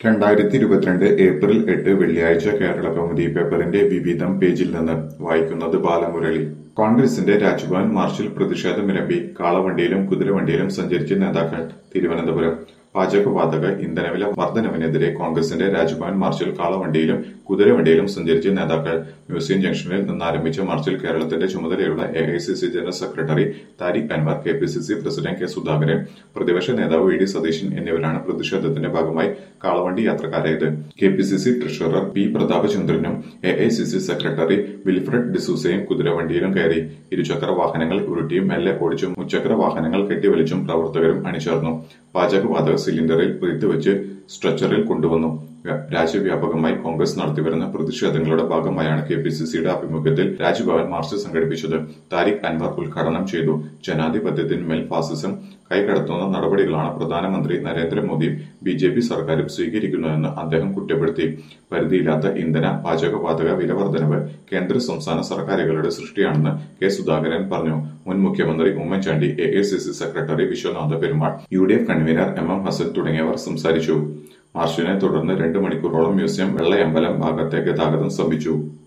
രണ്ടായിരത്തി ഇരുപത്തിരണ്ട് ഏപ്രിൽ എട്ട് വെള്ളിയാഴ്ച കേരള കൗമുദി പേപ്പറിന്റെ വിവിധം പേജിൽ നിന്ന് വായിക്കുന്നത് ബാലമുരളി കോൺഗ്രസിന്റെ രാജ്ഭവൻ മാർച്ചിൽ പ്രതിഷേധമിരമ്പി കാളവണ്ടിയിലും കുതിരവണ്ടിയിലും സഞ്ചരിച്ച നേതാക്കൾ തിരുവനന്തപുരം പാചകവാതക ഇന്ധനവില വർധനവിനെതിരെ കോൺഗ്രസിന്റെ രാജ്ഭവൻ മാർച്ചിൽ കാളവണ്ടിയിലും കുതിരവണ്ടിയിലും സഞ്ചരിച്ച നേതാക്കൾ മ്യൂസിയം ജംഗ്ഷനിൽ നിന്നാരംഭിച്ച മാർച്ചിൽ കേരളത്തിന്റെ ചുമതലയുള്ള A I C C general secretary Tariq Anwar K P C C president K Sudhakaran പ്രതിപക്ഷ നേതാവ് വി ഡി സതീശൻ എന്നിവരാണ് പ്രതിഷേധത്തിന്റെ ഭാഗമായി കാളവണ്ടി യാത്രക്കാരായത് K P C C treasurer P പ്രതാപചന്ദ്രനും A I C C secretary Wilfred ഡിസൂസയും കുതിരവണ്ടിയിലും കയറി ഇരുചക്ര വാഹനങ്ങൾ ഉരുട്ടിയും മെല്ലെ ഓടിച്ചും മുച്ചക്ര വാഹനങ്ങൾ കെട്ടിവലിച്ചും പ്രവർത്തകരും അണിചേർന്നു പാചകവാതക സിലിണ്ടറിൽ വെച്ച് സ്ട്രെച്ചറിൽ കൊണ്ടുവന്നു വ്യ- രാജ്യവ്യാപകമായി കോൺഗ്രസ് നടത്തിവരുന്ന പ്രതിഷേധങ്ങളുടെ ഭാഗമായാണ് കെ പി സി സിയുടെ ആഭിമുഖ്യത്തിൽ രാജ്ഭവൻ മാർച്ച് സംഘടിപ്പിച്ചത് താരിഖ് അൻവർ ഉദ്ഘാടനം ചെയ്തു ജനാധിപത്യത്തിന്മേൽ ഫാസിസം കൈകടത്തുന്ന നടപടികളാണ് പ്രധാനമന്ത്രി നരേന്ദ്രമോദിയും ബി ജെ പി സർക്കാരും സ്വീകരിക്കുന്നതെന്ന് അദ്ദേഹം കുറ്റപ്പെടുത്തി പരിധിയില്ലാത്ത ഇന്ധന പാചകവാതക വിലവർദ്ധനവ് കേന്ദ്ര സംസ്ഥാന സർക്കാരുകളുടെ സൃഷ്ടിയാണെന്ന് കെ സുധാകരൻ പറഞ്ഞു മുൻ മുഖ്യമന്ത്രി Oommen Chandy A I C C secretary Viswanatha Perumal U D F convener M M Hassan തുടങ്ങിയവർ സംസാരിച്ചു മാർച്ചിനെ തുടർന്ന് രണ്ട് മണിക്കൂറോളം മ്യൂസിയം വെള്ളയമ്പലം ഭാഗത്തെ ഗതാഗതം സ്തംഭിച്ചു